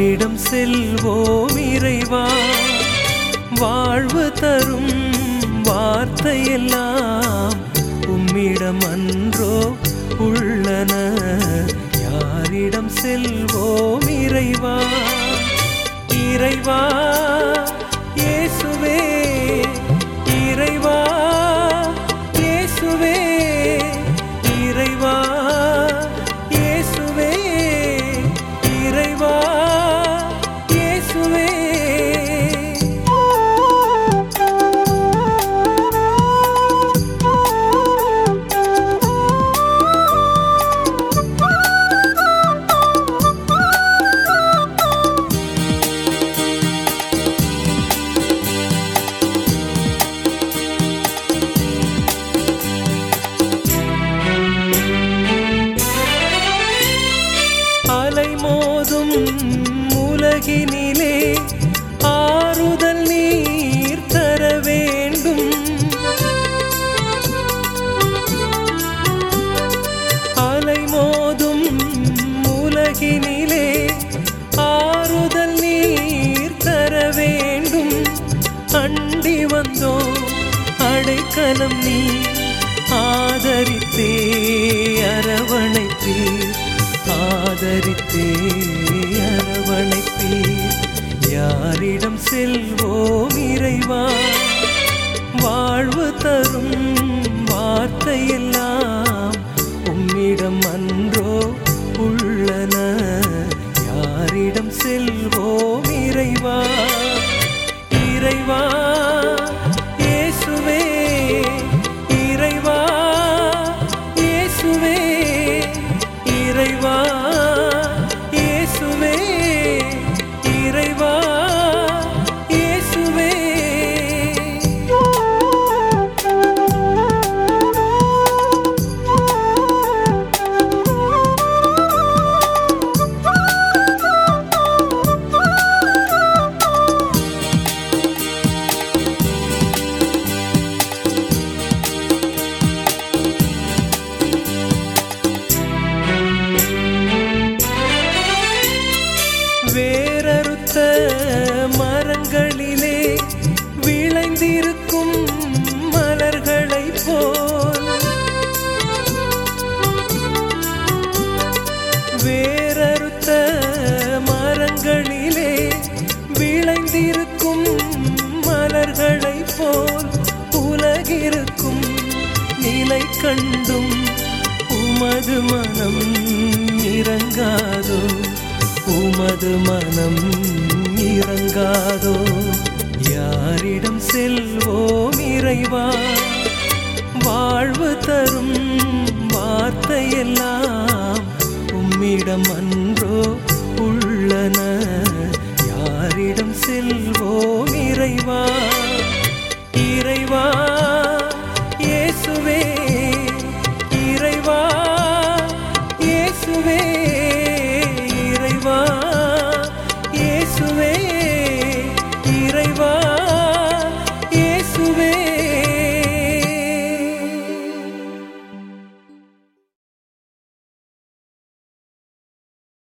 யாரிடம் செல்வோம் இறைவா வாழ்வு தரும் வார்த்தையெல்லாம் உம்மிடம் அன்றோ உள்ளன யாரிடம் செல்வோம் இறைவா இறைவா இயேசுவே இறைவா இயேசுவே இறைவா இயேசுவே இறைவா இயேசுவே அலைமோதும் உலகினிலே ஆறுதல் நீர் தர வேண்டும் அலைமோதும் உலகினிலே ஆறுதல் நீர் தர வேண்டும் அண்டி வந்தோ அடைக்கலம் நீ ஆதரித்தே அரவணைத்தீர் ஆதரித்தே அரவணைத்தீர் யாரிடம் செல்வோம் இறைவா வாழ்வு தரும் வார்த்தையெல்லாம் உம்மிடம் அன்றோ உள்ளன யாரிடம் செல்வோம் இறைவா இறைவா இயேசுவே இறைவா இயேசுவே இறைவா இயேசுவே இறைவா இயேசுவே வேரறுத்த மரங்களிலே விளைந்திருக்கும் மலர்களைப் போல் வேரறுத்த மரங்களிலே விளைந்திருக்கும் மலர்களைப் போல் உலகிருக்கும் நிலை கண்டும் உமது மனம் இறங்காதோ உமது மனம் இறங்காதோ யாரிடம் செல்வோம் இறைவா வாழ்வு தரும் வார்த்தையெல்லாம் உம்மிடம் அன்றோ உள்ளன யாரிடம் செல்வோம் இறைவா இறைவா